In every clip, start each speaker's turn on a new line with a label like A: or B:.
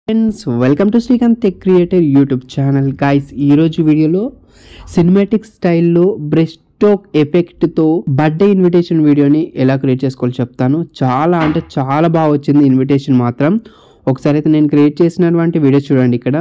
A: friends welcome to Srikanth tech creator YouTube channel guys ఈరోజు వీడియోలో cinematic స్టైల్లో బ్రెస్ట్ స్టోక్ ఎఫెక్ట్తో బర్త్డే ఇన్విటేషన్ వీడియోని ఎలా క్రియేట్ చేసుకోవాలో చెప్తాను చాలా అంటే చాలా బాగా వచ్చింది ఇన్విటేషన్ మాత్రం ఒకసారి అయితే నేను క్రియేట్ చేసినటువంటి వీడియో చూడండి ఇక్కడ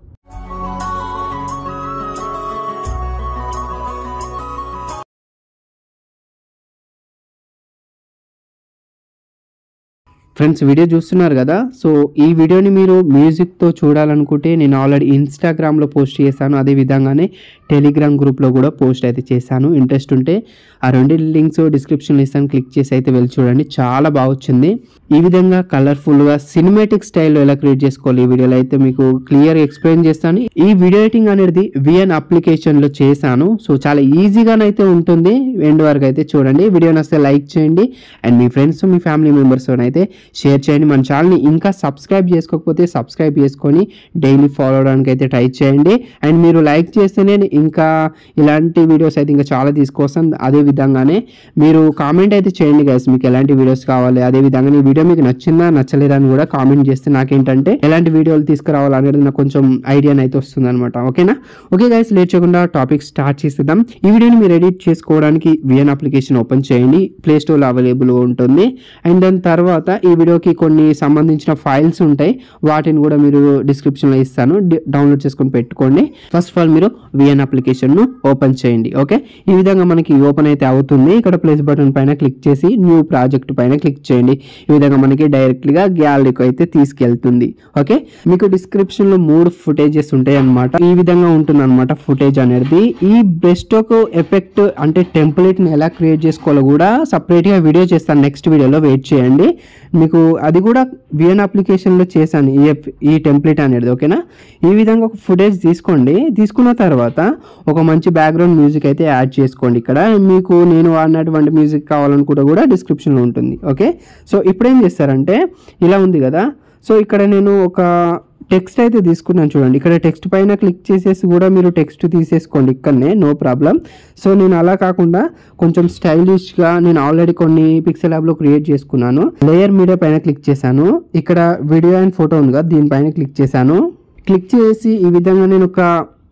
A: ఫ్రెండ్స్ వీడియో చూస్తున్నారు కదా సో ఈ వీడియోని మీరు మ్యూజిక్తో చూడాలనుకుంటే నేను ఆల్రెడీ ఇన్స్టాగ్రామ్లో పోస్ట్ చేశాను అదే విధంగానే టెలిగ్రామ్ గ్రూప్లో కూడా పోస్ట్ అయితే చేశాను ఇంట్రెస్ట్ ఉంటే ఆ రెండు లింక్స్ డిస్క్రిప్షన్లో ఇస్తాను క్లిక్ చేసి అయితే వెళ్ళి చూడండి చాలా బాగా వచ్చింది ఈ విధంగా కలర్ఫుల్గా సినిమాటిక్ స్టైల్లో ఎలా క్రియేట్ చేసుకోవాలి ఈ వీడియోలో అయితే మీకు క్లియర్గా ఎక్స్ప్లెయిన్ చేస్తాను ఈ వీడియో ఎడిటింగ్ అనేది విఎన్ అప్లికేషన్లో చేశాను సో చాలా ఈజీగానైతే ఉంటుంది ఎండ్ వరకు అయితే చూడండి వీడియో నచ్చితే లైక్ చేయండి అండ్ మీ ఫ్రెండ్స్ మీ ఫ్యామిలీ మెంబర్స్ అయితే షేర్ చేయండి మన ఛానల్ని ఇంకా సబ్స్క్రైబ్ చేసుకోకపోతే సబ్స్క్రైబ్ చేసుకొని డైలీ ఫాలో అవడానికి అయితే ట్రై చేయండి అండ్ మీరు లైక్ చేస్తేనే ఇంకా ఇలాంటి వీడియోస్ అయితే ఇంకా చాలా తీసుకొస్తాం అదే విధంగానే మీరు కామెంట్ అయితే చేయండి గైస్ మీకు ఎలాంటి వీడియోస్ కావాలి అదే విధంగా ఈ వీడియో మీకు నచ్చిందా నచ్చలేదా అని కూడా కామెంట్ చేస్తే నాకేంటంటే ఎలాంటి వీడియోలు తీసుకురావాలనేది నాకు కొంచెం ఐడియా అయితే వస్తుంది అనమాట ఓకేనా ఓకే గైస్ లేట్ చేయకుండా టాపిక్ స్టార్ట్ చేసేద్దాం ఈ వీడియోని మీరు ఎడిట్ చేసుకోవడానికి విఎన్ అప్లికేషన్ ఓపెన్ చేయండి ప్లే స్టోర్లో అవైలబుల్గా ఉంటుంది అండ్ దాని తర్వాత ఈ వీడియోకి కొన్ని సంబంధించిన ఫైల్స్ ఉంటాయి వాటిని కూడా మీరు డిస్క్రిప్షన్లో ఇస్తాను డి- డౌన్లోడ్ చేసుకొని పెట్టుకోండి ఫస్ట్ ఆఫ్ ఆల్ మీరు విఎన్ అప్లికేషన్ను ఓపెన్ చేయండి ఓకే ఈ విధంగా మనకి ఓపెన్ అయితే అవుతుంది ఇక్కడ ప్లేస్ బటన్ పైన క్లిక్ చేసి న్యూ ప్రాజెక్ట్ పైన క్లిక్ చేయండి ఈ విధంగా మనకి డైరెక్ట్గా గ్యాలరీకి అయితే తీసుకెళ్తుంది ఓకే మీకు డిస్క్రిప్షన్లో మూడు ఫుటేజెస్ ఉంటాయి అన్నమాట ఈ విధంగా ఉంటుంది అనమాట ఫుటేజ్ అనేది ఈ బెస్టోక్ ఎఫెక్ట్ అంటే టెంప్లెట్ని ఎలా క్రియేట్ చేసుకోవాలో కూడా సపరేట్గా వీడియో చేస్తాను నెక్స్ట్ వీడియోలో వెయిట్ చేయండి మీకు అది కూడా విఎన్ అప్లికేషన్లో చేశాను ఈ ఎఫ్- ఈ టెంప్లెట్ అనేది ఓకేనా ఈ విధంగా ఒక ఫుటేజ్ తీసుకోండి తీసుకున్న తర్వాత ఒక మంచి బ్యాక్గ్రౌండ్ మ్యూజిక్ అయితే యాడ్ చేసుకోండి ఇక్కడ మీకు నేను వాడినటువంటి మ్యూజిక్ కావాలనుకుంటే కూడా డిస్క్రిప్షన్లో ఉంటుంది ఓకే సో ఇప్పుడు ఏం చేస్తారంటే ఇలా ఉంది కదా సో ఇక్కడ నేను ఒక టెక్స్ట్ అయితే తీసుకున్నాను చూడండి ఇక్కడ టెక్స్ట్ పైన క్లిక్ చేసేసి కూడా మీరు టెక్స్ట్ తీసేసుకోండి ఇక్కడనే నో ప్రాబ్లం సో నేను అలా కాకుండా కొంచెం స్టైలిష్గా నేను ఆల్రెడీ కొన్ని పిక్సెల్ యాప్లో క్రియేట్ చేసుకున్నాను లేయర్ మీడియా పైన క్లిక్ చేశాను ఇక్కడ వీడియో అండ్ ఫోటో ఉంది కదా దీనిపైన క్లిక్ చేశాను క్లిక్ చేసి ఈ విధంగా నేను ఒక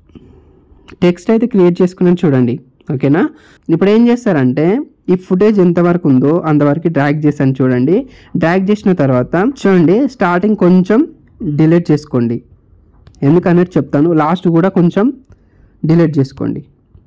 A: టెక్స్ట్ అయితే క్రియేట్ చేసుకున్నాను చూడండి ఓకేనా ఇప్పుడు ఏం చేస్తారంటే ఈ ఫుటేజ్ ఎంతవరకు ఉందో అంతవరకు డ్రాగ్ చేశాను చూడండి డ్రాగ్ చేసిన తర్వాత చూడండి స్టార్టింగ్ కొంచెం డిలీట్ చేసుకోండి ఎందుకనేది చెప్తాను లాస్ట్ కూడా కొంచెం డిలీట్ చేసుకోండి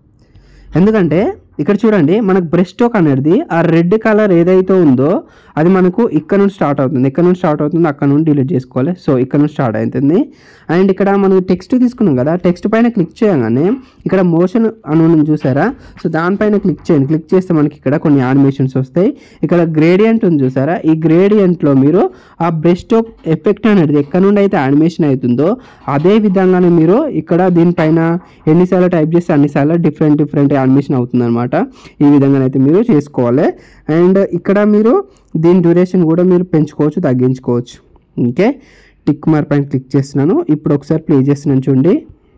A: ఎందుకంటే ఇక్కడ చూడండి మనకు బ్రెస్ట్ స్టోక్ అనేది ఆ రెడ్ కలర్ ఏదైతే ఉందో అది మనకు ఇక్కడ నుండి స్టార్ట్ అవుతుంది ఇక్కడ నుండి స్టార్ట్ అవుతుంది అక్కడ నుండి డిలీట్ చేసుకోవాలి సో ఇక్కడ నుండి స్టార్ట్ అవుతుంది అండ్ ఇక్కడ మనం టెక్స్ట్ తీసుకున్నాం కదా టెక్స్ట్ పైన క్లిక్ చేయగానే ఇక్కడ మోషన్ అని ఉంది చూసారా సో దానిపైన క్లిక్ చేయండి క్లిక్ చేస్తే మనకి ఇక్కడ కొన్ని యానిమేషన్స్ వస్తాయి ఇక్కడ గ్రేడియంట్ ఉంది చూసారా ఈ గ్రేడియంట్లో మీరు ఆ బ్రెస్ట్ స్టోక్ ఎఫెక్ట్ అనేది ఎక్కడ నుండి అయితే యానిమేషన్ అవుతుందో అదే విధంగానే మీరు ఇక్కడ దీనిపైన ఎన్నిసార్లు టైప్ చేస్తే అన్నిసార్లు డిఫరెంట్ డిఫరెంట్ యానిమేషన్ అవుతుంది అనమాట ఈ విధంగానైతే మీరు చేసుకోవాలి అండ్ ఇక్కడ మీరు దీని డ్యూరేషన్ కూడా మీరు పెంచుకోవచ్చు తగ్గించుకోవచ్చు ఓకే టిక్ మార్క్ పైన క్లిక్ చేస్తున్నాను ఇప్పుడు ఒకసారి ప్లే చేస్తున్నాను చూడండి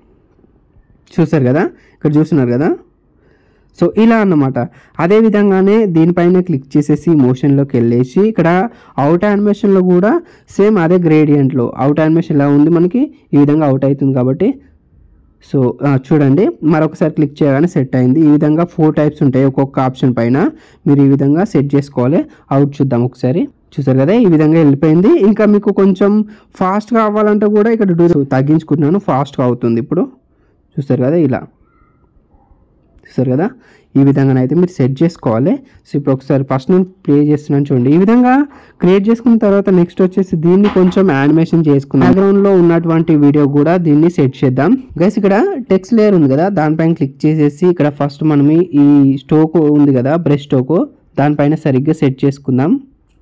A: చూసారు కదా ఇక్కడ చూస్తున్నారు కదా సో ఇలా అన్నమాట అదే విధంగానే దీనిపైన క్లిక్ చేసేసి మోషన్లోకి వెళ్ళేసి ఇక్కడ అవుట్ యానిమేషన్లో కూడా సేమ్ అదే గ్రేడియంట్లో అవుట్ యానిమేషన్ ఎలా ఉంది మనకి ఈ విధంగా అవుట్ అవుతుంది కాబట్టి సో ఆ, చూడండి మరొకసారి క్లిక్ చేయగానే సెట్ అయింది ఈ విధంగా ఫోర్ టైప్స్ ఉంటాయి ఒక్కొక్క ఆప్షన్ పైన మీరు ఈ విధంగా సెట్ చేసుకోవాలి అవుట్ చూద్దాం ఒకసారి చూసారు కదా ఈ విధంగా వెళ్ళిపోయింది ఇంకా మీకు కొంచెం ఫాస్ట్గా అవ్వాలంటే కూడా ఇక్కడ డూ- తగ్గించుకుంటున్నాను ఫాస్ట్గా అవుతుంది ఇప్పుడు చూస్తారు కదా ఇలా చూస్తారు కదా ఈ విధంగా అయితే మీరు సెట్ చేసుకోవాలి సో ఇప్పుడు ఒకసారి ఫస్ట్ నేను ప్లే చేస్తున్నాను చూడండి ఈ విధంగా క్రియేట్ చేసుకున్న తర్వాత నెక్స్ట్ వచ్చేసి దీన్ని కొంచెం యానిమేషన్ చేసుకున్నాం బ్యాక్గ్రౌండ్లో ఉన్నటువంటి వీడియో కూడా దీన్ని సెట్ చేద్దాం గైస్ ఇక్కడ టెక్స్ట్ లేయర్ ఉంది కదా దానిపైన క్లిక్ చేసేసి ఇక్కడ ఫస్ట్ మనం ఈ- ఈ స్టోక్ ఉంది కదా బ్రష్ స్టోక్ దానిపైన సరిగ్గా సెట్ చేసుకుందాం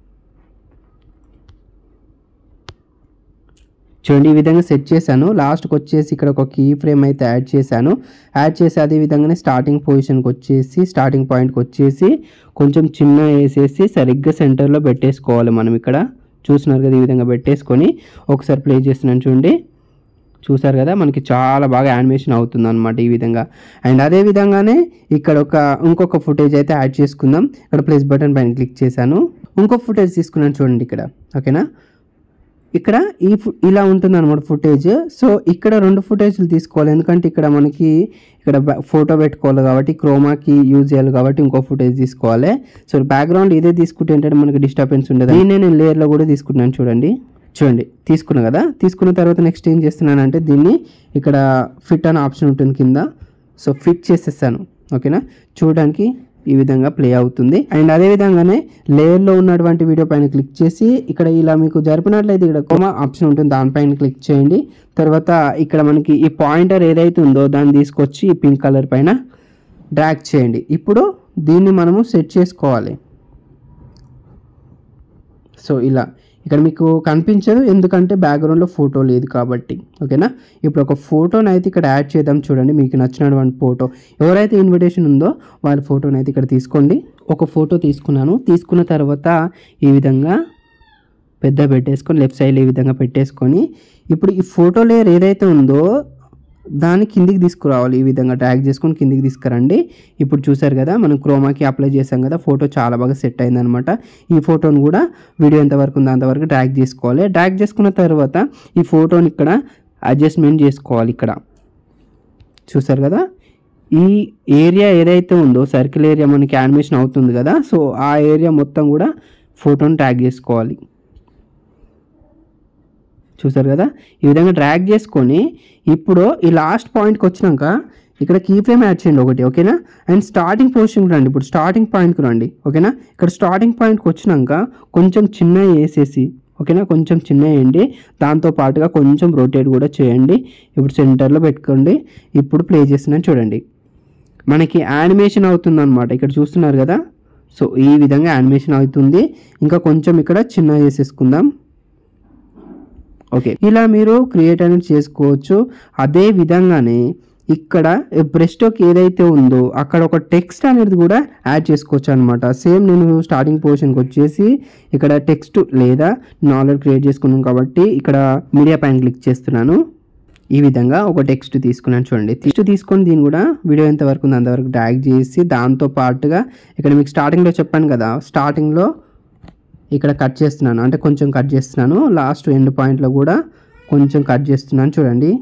A: చూడండి ఈ విధంగా సెట్ చేశాను లాస్ట్కి వచ్చేసి ఇక్కడ ఒక కీ ఫ్రేమ్ అయితే యాడ్ చేశాను యాడ్ చేసి అదే విధంగానే స్టార్టింగ్ పొజిషన్కి వచ్చేసి స్టార్టింగ్ పాయింట్కి వచ్చేసి కొంచెం చిన్న వేసేసి సరిగ్గా సెంటర్లో పెట్టేసుకోవాలి మనం ఇక్కడ చూస్తున్నారు కదా ఈ విధంగా పెట్టేసుకొని ఒకసారి ప్లే చేస్తున్నాను చూడండి చూసారు కదా మనకి చాలా బాగా యానిమేషన్ అవుతుంది అనమాట ఈ విధంగా అండ్ అదే విధంగానే ఇక్కడ ఒక ఇంకొక ఫుటేజ్ అయితే యాడ్ చేసుకుందాం ఇక్కడ ప్లేస్ బటన్ పైన క్లిక్ చేశాను ఇంకో ఫుటేజ్ తీసుకున్నాను చూడండి ఇక్కడ ఓకేనా ఇక్కడ ఈ ఫు- ఇలా ఉంటుంది అనమాట ఫుటేజ్ సో ఇక్కడ రెండు ఫుటేజ్లు తీసుకోవాలి ఎందుకంటే ఇక్కడ మనకి ఇక్కడ ఫోటో పెట్టుకోవాలి కాబట్టి క్రోమాకి యూజ్ చేయాలి కాబట్టి ఇంకో ఫుటేజ్ తీసుకోవాలి సో బ్యాక్గ్రౌండ్ ఇదే తీసుకుంటే ఏంటంటే మనకి డిస్టర్బెన్స్ ఉండదు దీన్నే నేను లేయర్లో కూడా తీసుకుంటున్నాను చూడండి చూడండి తీసుకున్నా కదా తీసుకున్న తర్వాత నెక్స్ట్ ఏం చేస్తున్నానంటే దీన్ని ఇక్కడ ఫిట్ అనే ఆప్షన్ ఉంటుంది కింద సో ఫిట్ చేసేస్తాను ఓకేనా చూడడానికి ఈ విధంగా ప్లే అవుతుంది అండ్ అదే విధంగానే లేయర్లో ఉన్నటువంటి వీడియో పైన క్లిక్ చేసి ఇక్కడ ఇలా మీకు జరిపినట్లయితే ఇక్కడ కోమా ఆప్షన్ ఉంటుంది దానిపైన క్లిక్ చేయండి తర్వాత ఇక్కడ మనకి ఈ పాయింటర్ ఏదైతే ఉందో దాన్ని తీసుకొచ్చి ఈ పింక్ కలర్ పైన డ్రాగ్ చేయండి ఇప్పుడు దీన్ని మనము సెట్ చేసుకోవాలి సో ఇలా ఇక్కడ మీకు కనిపించదు ఎందుకంటే బ్యాక్గ్రౌండ్లో ఫోటో లేదు కాబట్టి ఓకేనా ఇప్పుడు ఒక ఫోటోని అయితే ఇక్కడ యాడ్ చేద్దాం చూడండి మీకు నచ్చినటువంటి ఫోటో ఎవరైతే ఇన్విటేషన్ ఉందో వాళ్ళ ఫోటోని అయితే ఇక్కడ తీసుకోండి ఒక ఫోటో తీసుకున్నాను తీసుకున్న తర్వాత ఈ విధంగా పెద్ద పెట్టేసుకొని లెఫ్ట్ సైడ్ ఈ విధంగా పెట్టేసుకొని ఇప్పుడు ఈ ఫోటో లేయర్ ఏదైతే ఉందో దాన్ని కిందికి తీసుకురావాలి ఈ విధంగా ట్యాగ్ చేసుకొని కిందికి తీసుకురండి ఇప్పుడు చూసారు కదా మనం క్రోమాకి అప్లై చేసాం కదా ఫోటో చాలా బాగా సెట్ అయిందనమాట ఈ ఫోటోని కూడా వీడియో ఎంతవరకు ఉందో అంతవరకు డ్రాగ్ చేసుకోవాలి డ్రాగ్ చేసుకున్న తర్వాత ఈ ఫోటోని ఇక్కడ అడ్జస్ట్మెంట్ చేసుకోవాలి ఇక్కడ చూసారు కదా ఈ ఏరియా ఏదైతే ఉందో సర్కిల్ ఏరియా మనకి యానిమేషన్ అవుతుంది కదా సో ఆ ఏరియా మొత్తం కూడా ఫోటోని ట్యాగ్ చేసుకోవాలి చూసారు కదా ఈ విధంగా డ్రాగ్ చేసుకొని ఇప్పుడు ఈ లాస్ట్ పాయింట్కి వచ్చినాక ఇక్కడ కీ ఫ్రేమ్ యాడ్ చేయండి ఒకటి ఓకేనా అండ్ స్టార్టింగ్ పొజిషన్కి రండి ఇప్పుడు స్టార్టింగ్ పాయింట్కి రండి ఓకేనా ఇక్కడ స్టార్టింగ్ పాయింట్కి వచ్చినాక కొంచెం చిన్న వేసేసి ఓకేనా కొంచెం చిన్న వేయండి దాంతో పాటుగా కొంచెం రొటేట్ కూడా చేయండి ఇప్పుడు సెంటర్లో పెట్టుకోండి ఇప్పుడు ప్లే చేస్తున్నాను చూడండి మనకి యానిమేషన్ అవుతుంది అనమాట ఇక్కడ చూస్తున్నారు కదా సో ఈ విధంగా యానిమేషన్ అవుతుంది ఇంకా కొంచెం ఇక్కడ చిన్న చేసేసుకుందాం ఓకే ఇలా మీరు క్రియేట్ అనేది చేసుకోవచ్చు అదే విధంగానే ఇక్కడ బ్రెస్టోక్ ఏదైతే ఉందో అక్కడ ఒక టెక్స్ట్ అనేది కూడా యాడ్ చేసుకోవచ్చు అనమాట సేమ్ నేను స్టార్టింగ్ పొజిషన్కి వచ్చేసి ఇక్కడ టెక్స్ట్ లేదా నేను ఆల్రెడీ క్రియేట్ చేసుకున్నాను కాబట్టి ఇక్కడ మీడియా పైన క్లిక్ చేస్తున్నాను ఈ విధంగా ఒక టెక్స్ట్ తీసుకున్నాను చూడండి టెక్స్ట్ తీసుకొని దీన్ని కూడా వీడియో ఎంత వరకు ఉందో అంతవరకు డ్రాగ్ చేసి దాంతో పాటుగా ఇక్కడ మీకు స్టార్టింగ్లో చెప్పాను కదా స్టార్టింగ్లో ఇక్కడ కట్ చేస్తున్నాను అంటే కొంచెం కట్ చేస్తున్నాను లాస్ట్ ఎండ్ పాయింట్లో కూడా కొంచెం కట్ చేస్తున్నాను చూడండి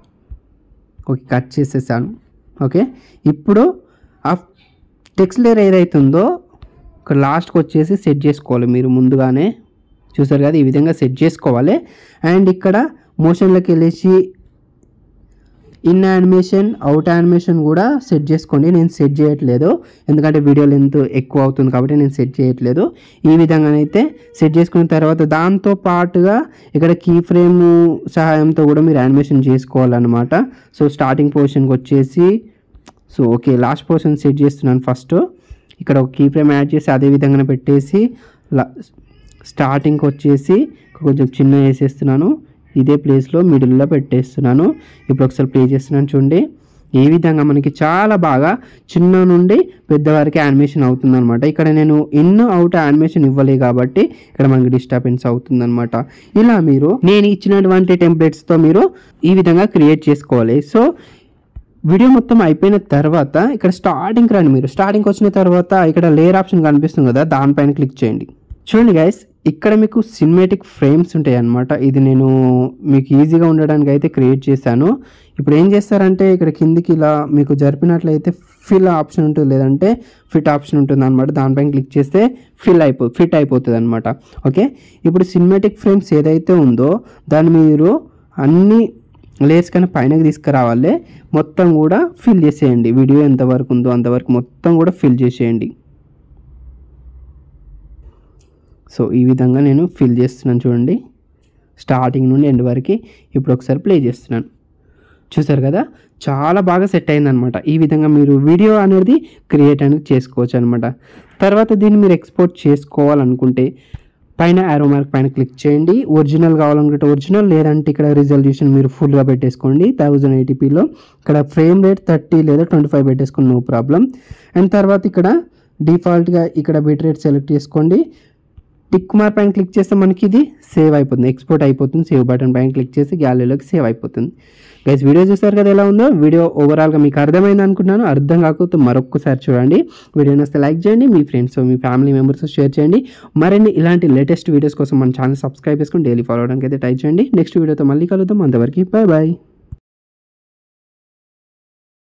A: ఓకే కట్ చేసేసాను ఓకే ఇప్పుడు ఆ టెక్స్ట్ లేయర్ ఏదైతే ఉందో ఇక్కడ లాస్ట్కి వచ్చేసి సెట్ చేసుకోవాలి మీరు ముందుగానే చూసారు కదా ఈ విధంగా సెట్ చేసుకోవాలి అండ్ ఇక్కడ మోషన్లోకి వెళ్ళేసి ఇన్ యానిమేషన్ అవుట్ యానిమేషన్ కూడా సెట్ చేసుకోండి నేను సెట్ చేయట్లేదు ఎందుకంటే వీడియో లెంత్ ఎక్కువ అవుతుంది కాబట్టి నేను సెట్ చేయట్లేదు ఈ విధంగానైతే సెట్ చేసుకున్న తర్వాత దాంతో పాటుగా ఇక్కడ కీ ఫ్రేమ్ సహాయంతో కూడా మీరు యానిమేషన్ చేసుకోవాలన్నమాట సో స్టార్టింగ్ పొజిషన్కి వచ్చేసి so okay last portion set చేస్తున్నాను ఫస్ట్ ఇక్కడ ఒక కీ ఫ్రేమ్ యాడ్ చేసి అదే విధంగా పెట్టేసి లా స్టార్టింగ్కి వచ్చేసి కొంచెం చిన్న వేసేస్తున్నాను ఇదే ప్లేస్లో మిడిల్లో పెట్టేస్తున్నాను ఇప్పుడు ఒకసారి ప్లే చేస్తున్నాను చూడండి ఈ విధంగా మనకి చాలా బాగా చిన్న నుండి పెద్దవారికి యానిమేషన్ అవుతుంది అనమాట ఇక్కడ నేను ఇన్ అవుట్ యానిమేషన్ ఇవ్వలే కాబట్టి ఇక్కడ మనకి డిస్టర్బెన్స్ అవుతుంది అనమాట ఇలా మీరు నేను ఇచ్చినటువంటి టెంప్లెట్స్తో మీరు ఈ విధంగా క్రియేట్ చేసుకోవాలి సో వీడియో మొత్తం అయిపోయిన తర్వాత ఇక్కడ స్టార్టింగ్కి రండి మీరు స్టార్టింగ్కి వచ్చిన తర్వాత ఇక్కడ లేయర్ ఆప్షన్ కనిపిస్తుంది కదా దానిపైన క్లిక్ చేయండి చూడండి గైస్ ఇక్కడ మీకు సినిమేటిక్ ఫ్రేమ్స్ ఉంటాయి అన్నమాట ఇది నేను మీకు ఈజీగా ఉండడానికి అయితే క్రియేట్ చేశాను ఇప్పుడు ఏం చేస్తారంటే ఇక్కడ కిందికి ఇలా మీకు జరిపినట్లయితే ఫిల్ ఆప్షన్ ఉంటుంది లేదంటే ఫిట్ ఆప్షన్ ఉంటుంది అనమాట దానిపైన క్లిక్ చేస్తే ఫిల్ అయిపో ఫిట్ అయిపోతుంది అనమాట ఓకే ఇప్పుడు సినిమేటిక్ ఫ్రేమ్స్ ఏదైతే ఉందో దాన్ని మీరు అన్ని లేయర్స్ కన్నా పైనకి తీసుకురావాలి మొత్తం కూడా ఫిల్ చేసేయండి వీడియో ఎంతవరకు ఉందో అంతవరకు మొత్తం కూడా ఫిల్ చేసేయండి సో ఈ విధంగా నేను ఫిల్ చేస్తున్నాను చూడండి స్టార్టింగ్ నుండి ఎండ్ వరకు ఇప్పుడు ఒకసారి ప్లే చేస్తున్నాను చూసారు కదా చాలా బాగా సెట్ అయిందనమాట ఈ విధంగా మీరు వీడియో అనేది క్రియేట్ అనేది చేసుకోవచ్చు అనమాట తర్వాత దీన్ని మీరు ఎక్స్పోర్ట్ చేసుకోవాలనుకుంటే పైన యారో మార్క్ పైన క్లిక్ చేయండి ఒరిజినల్ కావాలనుకుంటే ఒరిజినల్ లేదంటే ఇక్కడ రిజల్యూషన్ మీరు ఫుల్గా పెట్టేసుకోండి థౌజండ్ ఎయిటీపీలో ఇక్కడ ఫ్రేమ్ రేట్ థర్టీ లేదా ట్వంటీ ఫైవ్ పెట్టేసుకోండి నో ప్రాబ్లం అండ్ తర్వాత ఇక్కడ డిఫాల్ట్గా ఇక్కడ బిట్ రేట్ సెలెక్ట్ చేసుకోండి టిక్ మార్క్ పైన క్లిక్ చేస్తే మనకి ఇది సేవ్ అయిపోతుంది ఎక్స్పోర్ట్ అయిపోతుంది సేవ్ బటన్ పైన క్లిక్ చేసి గ్యాలరీలోకి సేవ్ అయిపోతుంది గైస్ వీడియో చూస్తారు కదా ఎలా ఉందో వీడియో ఓవరాల్గా మీకు అర్థమైంది అనుకుంటున్నాను అర్థం కాకపోతే మరొకసారి చూడండి వీడియో వస్తే లైక్ చేయండి మీ ఫ్రెండ్స్ మీ ఫ్యామిలీ మెంబర్స్ షేర్ చేయండి మరిన్ని ఇలాంటి లేటెస్ట్ వీడియోస్ కోసం మన ఛానల్ సబ్స్క్రైబ్ చేసుకుని డైలీ ఫాలో అవడానికి అయితే ట్రై చేయండి నెక్స్ట్ వీడియోతో మళ్ళీ కలుద్దాం అంతవరకు బాయ్ బాయ్